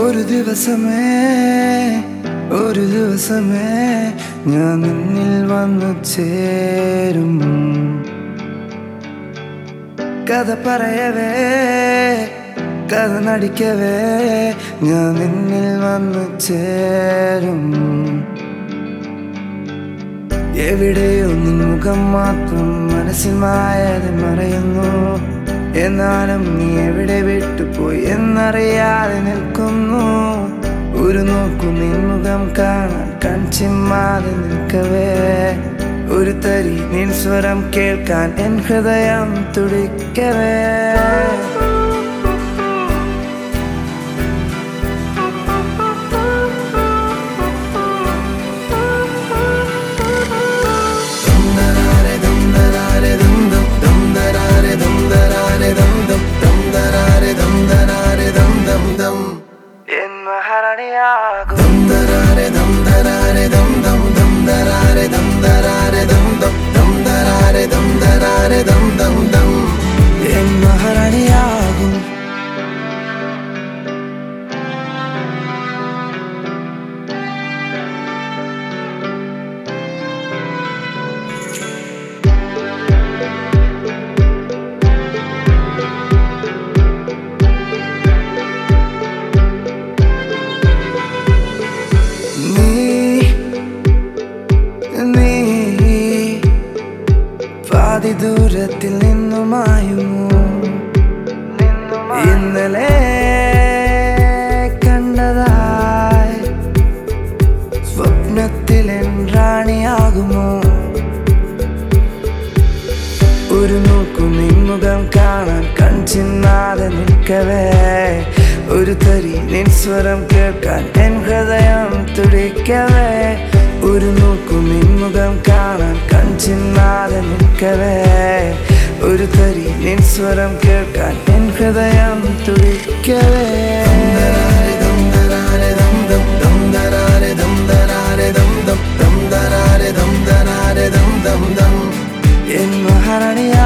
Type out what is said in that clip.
ഒരു ദിവസമേ ഒരു ദിവസമേ ഞാൻ നിന്നിൽ വന്നു ചേരും കഥ പറയവേ കഥ നടിക്കവേ ഞാൻ നിന്നിൽ വന്നു ചേരും എവിടെയോ നിൻ മുഖം മാത്രം മനസ്സിൽ മായാതെ മറയുന്നു എന്നാലും നീ എവിടെ വിട്ടുപോയി എന്നറിയാതെ നിൽക്കുന്നു ഒരു നോക്കു നിൻ മുഖം കാണാൻ കൺചിമ്മാതെ നിൽക്കവേ ഒരു തരി നിൻ സ്വരം കേൾക്കാൻ എൻ ഹൃദയം തുടിക്കവേ എൻ മഹാറാണിയാകും എൻ മഹാറാണിയാകും നീ നീ പാതി ദൂരത്തിൽ നിന്നുമായുന്നു ഇന്നലെ കണ്ടതായി സ്വപ്നത്തിൽ എൻ റാണിയാകുമോ ഒരു നോക്കു നിൻമുഖം കാണാൻ കൺചിന്നാതെ നിൽക്കവേ ഒരു തരി നിൻ സ്വരം കേൾക്കാൻ എൻ ഹൃദയം തുടിക്കവേ ഒരു നോക്കു നിൻമുഖം കാണാൻ കൺചിന്നാതെ നിൽക്കവേ ഒരു തരി നിൻ സ്വരം കേൾക്കാൻ എൻ ഹൃദയം തുടിക്കവേ എൻ മഹാറാണിയ